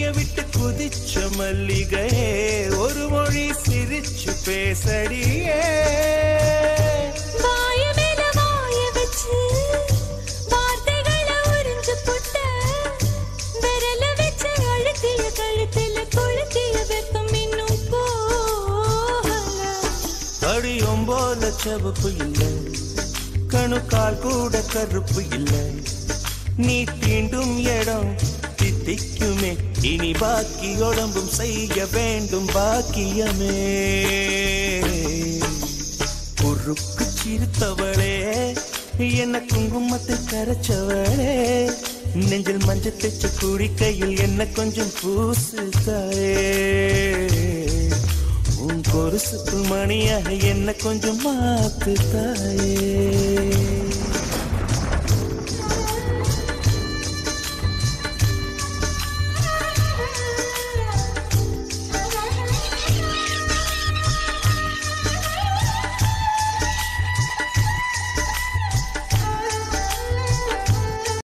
விட்டு குதிச்ச மல்லிகையே ஒரு மொழி சிரிச்சு பேசடியே வாய மேல வாய வச்சு வார்த்தைகளை உறிஞ்சு புட்ட விரல வச்சு அழுத்திய கழுத்துல கொளுத்திய வெப்பம் இன்னும் போகல அடியும் போல செவப்பு இல்லை கணுக்கால் கூட கருப்பு இல்லை நீ தீண்டும் இடம் தித்திக்குமே இனி பாக்கி உடம்பும் செய்ய வேண்டும் பாக்கியமே குறுக்கு சிரித்தவளே என்ன குங்குமத்தை கரைச்சவளே நெஞ்சில் மஞ்சள் தைச்ச குடிக்கையில் என்ன கொஞ்சம் பூசு தாயே உன் கொலுசுக்குள் மணியாக என்ன கொஞ்சம் மாத்து தாயே